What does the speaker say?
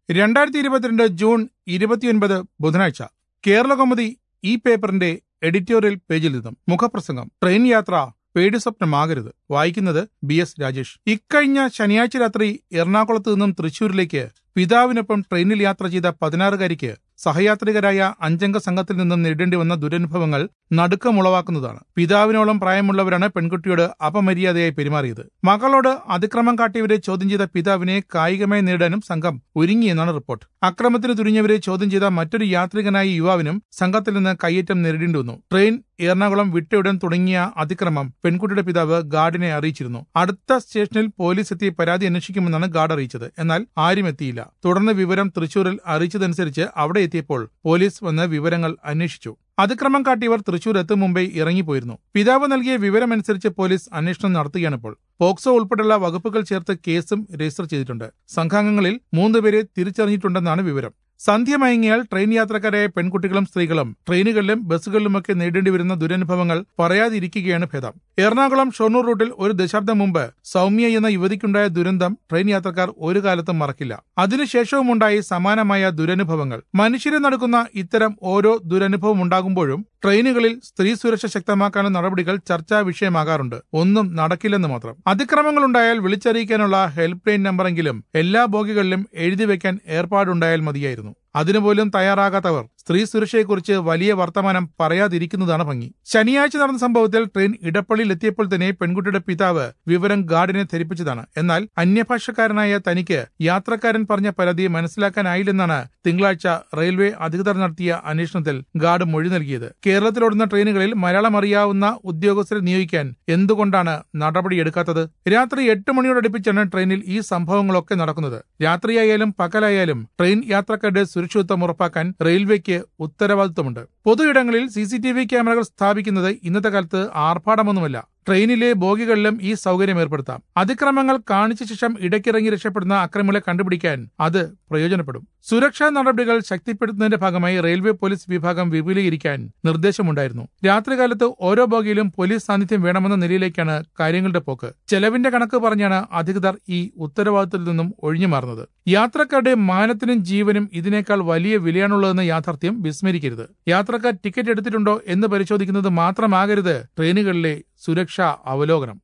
രണ്ടായിരത്തി ഇരുപത്തിരണ്ട് ജൂൺ ഇരുപത്തിയൊൻപത് ബുധനാഴ്ച കേരളകൗമുദി ഈ പേപ്പറിന്റെ എഡിറ്റോറിയൽ പേജിൽ നിന്നും മുഖപ്രസംഗം ട്രെയിൻ യാത്ര പേടി സ്വപ്നമാകരുത് വായിക്കുന്നത് ബി എസ് രാജേഷ് ഇക്കഴിഞ്ഞ ശനിയാഴ്ച രാത്രി എറണാകുളത്ത് നിന്നും തൃശൂരിലേക്ക് പിതാവിനൊപ്പം ട്രെയിനിൽ യാത്ര ചെയ്ത പതിനാറുകാരിക്ക് സഹയാത്രികരായ അഞ്ചംഗ സംഘത്തിൽ നിന്നും നേരിടേണ്ടി വന്ന ദുരനുഭവങ്ങൾ നടുക്കമുളവാക്കുന്നതാണ് പിതാവിനോളം പ്രായമുള്ളവരാണ് പെൺകുട്ടിയോട് അപമര്യാദയായി പെരുമാറിയത് മകളോട് അതിക്രമം കാട്ടിയവരെ ചോദ്യം ചെയ്ത പിതാവിനെ കായികമായി നേരിടാനും സംഘം ഒരുങ്ങിയെന്നാണ് റിപ്പോർട്ട് അക്രമത്തിന് തുനിഞ്ഞവരെ ചോദ്യം ചെയ്ത മറ്റൊരു യാത്രികനായ യുവാവിനും സംഘത്തിൽ നിന്ന് കയ്യേറ്റം നേരിടേണ്ടി വന്നു ട്രെയിൻ എറണാകുളം വിട്ടയുടൻ തുടങ്ങിയ അതിക്രമം പെൺകുട്ടിയുടെ പിതാവ് ഗാർഡിനെ അറിയിച്ചിരുന്നു അടുത്ത സ്റ്റേഷനിൽ പോലീസ് എത്തി പരാതി അന്വേഷിക്കുമെന്നാണ് ഗാർഡ് അറിയിച്ചത് എന്നാൽ ആരും എത്തിയില്ല തുടർന്ന് വിവരം തൃശൂരിൽ അറിയിച്ചതനുസരിച്ച് അവിടെ എത്തിയപ്പോൾ പോലീസ് വന്ന് വിവരങ്ങൾ അന്വേഷിച്ചു അതിക്രമം കാട്ടിയവർ തൃശൂർ എത്തും മുമ്പേ ഇറങ്ങിപ്പോയിരുന്നു പിതാവ് നൽകിയ വിവരമനുസരിച്ച് പോലീസ് അന്വേഷണം നടത്തുകയാണിപ്പോൾ പോക്സോ ഉൾപ്പെടെയുള്ള വകുപ്പുകൾ ചേർത്ത് കേസും രജിസ്റ്റർ ചെയ്തിട്ടുണ്ട് സംഘാംഗങ്ങളിൽ മൂന്നുപേരെ തിരിച്ചറിഞ്ഞിട്ടുണ്ടെന്നാണ് വിവരം സന്ധ്യ മയങ്ങിയാൽ ട്രെയിൻ യാത്രക്കാരായ പെൺകുട്ടികളും സ്ത്രീകളും ട്രെയിനുകളിലും ബസ്സുകളിലുമൊക്കെ നേരിടേണ്ടി വരുന്ന ദുരനുഭവങ്ങൾ പറയാതിരിക്കുകയാണ് ഭേദം എറണാകുളം ഷൊർണൂർ റൂട്ടിൽ ഒരു ദശാബ്ദം മുമ്പ് സൗമ്യ എന്ന യുവതിക്കുണ്ടായ ദുരന്തം ട്രെയിൻ യാത്രക്കാർ ഒരു കാലത്തും മറക്കില്ല അതിനുശേഷവുമുണ്ടായി സമാനമായ ദുരനുഭവങ്ങൾ മനുഷ്യരെ നടക്കുന്ന ഇത്തരം ഓരോ ദുരനുഭവം ഉണ്ടാകുമ്പോഴും ട്രെയിനുകളിൽ സ്ത്രീ സുരക്ഷ ശക്തമാക്കാനുള്ള നടപടികൾ ചർച്ചാ വിഷയമാകാറുണ്ട് ഒന്നും നടക്കില്ലെന്ന് മാത്രം അതിക്രമങ്ങളുണ്ടായാൽ വിളിച്ചറിയിക്കാനുള്ള ഹെൽപ്പ് ലൈൻ നമ്പറെങ്കിലും എല്ലാ ബോഗികളിലും എഴുതി വെക്കാൻ ഏർപ്പാടുണ്ടായാൽ മതിയായിരുന്നു അതിനുപോലും തയ്യാറാകാത്തവർ സ്ത്രീ സുരക്ഷയെക്കുറിച്ച് വലിയ വർത്തമാനം പറയാതിരിക്കുന്നതാണ് ഭംഗി ശനിയാഴ്ച നടന്ന സംഭവത്തിൽ ട്രെയിൻ ഇടപ്പള്ളിയിൽ എത്തിയപ്പോൾ തന്നെ പെൺകുട്ടിയുടെ പിതാവ് വിവരം ഗാർഡിനെ ധരിപ്പിച്ചതാണ് എന്നാൽ അന്യഭാഷക്കാരനായ തനിക്ക് യാത്രക്കാരൻ പറഞ്ഞ പരാതി മനസ്സിലാക്കാനായില്ലെന്നാണ് തിങ്കളാഴ്ച റെയിൽവേ അധികൃതർ നടത്തിയ അന്വേഷണത്തിൽ ഗാർഡ് മൊഴി നൽകിയത് കേരളത്തിലോടുന്ന ട്രെയിനുകളിൽ മലയാളം അറിയാവുന്ന ഉദ്യോഗസ്ഥരെ നിയോഗിക്കാൻ എന്തുകൊണ്ടാണ് നടപടിയെടുക്കാത്തത് രാത്രി എട്ട് മണിയോടടുപ്പിച്ചാണ് ട്രെയിനിൽ ഈ സംഭവങ്ങളൊക്കെ നടക്കുന്നത് രാത്രിയായാലും പകലായാലും ട്രെയിൻ യാത്രക്കാരുടെ സുരക്ഷിതത്വം ഉറപ്പാക്കാൻ റെയിൽവേക്ക് ഉത്തരവാദിത്വമുണ്ട് പൊതുയിടങ്ങളിൽ സി സി ടി വി ക്യാമറകൾ സ്ഥാപിക്കുന്നത് ഇന്നത്തെ കാലത്ത് ആർഭാടമൊന്നുമല്ല ട്രെയിനിലെ ബോഗികളിലും ഈ സൗകര്യം ഏർപ്പെടുത്താം അതിക്രമങ്ങൾ കാണിച്ച ശേഷം ഇടയ്ക്കിറങ്ങി രക്ഷപ്പെടുന്ന അക്രമികളെ കണ്ടുപിടിക്കാൻ അത് പ്രയോജനപ്പെടും സുരക്ഷാ നടപടികൾ ശക്തിപ്പെടുത്തുന്നതിന്റെ ഭാഗമായി റെയിൽവേ പോലീസ് വിഭാഗം വിപുലീകരിക്കാൻ നിർദ്ദേശമുണ്ടായിരുന്നു രാത്രികാലത്ത് ഓരോ ബോഗിയിലും പോലീസ് സാന്നിധ്യം വേണമെന്ന നിലയിലേക്കാണ് കാര്യങ്ങളുടെ പോക്ക് ചെലവിന്റെ കണക്ക് പറഞ്ഞാണ് അധികൃതർ ഈ ഉത്തരവാദിത്തത്തിൽ നിന്നും ഒഴിഞ്ഞു മാറുന്നത് യാത്രക്കാരുടെ മാനത്തിനും ജീവനും ഇതിനേക്കാൾ വലിയ വിലയാണുള്ളതെന്ന യാഥാർത്ഥ്യം വിസ്മരിക്കരുത് യാത്രക്കാർ ടിക്കറ്റ് എടുത്തിട്ടുണ്ടോ എന്ന് പരിശോധിക്കുന്നത് മാത്രമാകരുത് ട്രെയിനുകളിലെ സുരക്ഷാ അവലോകനം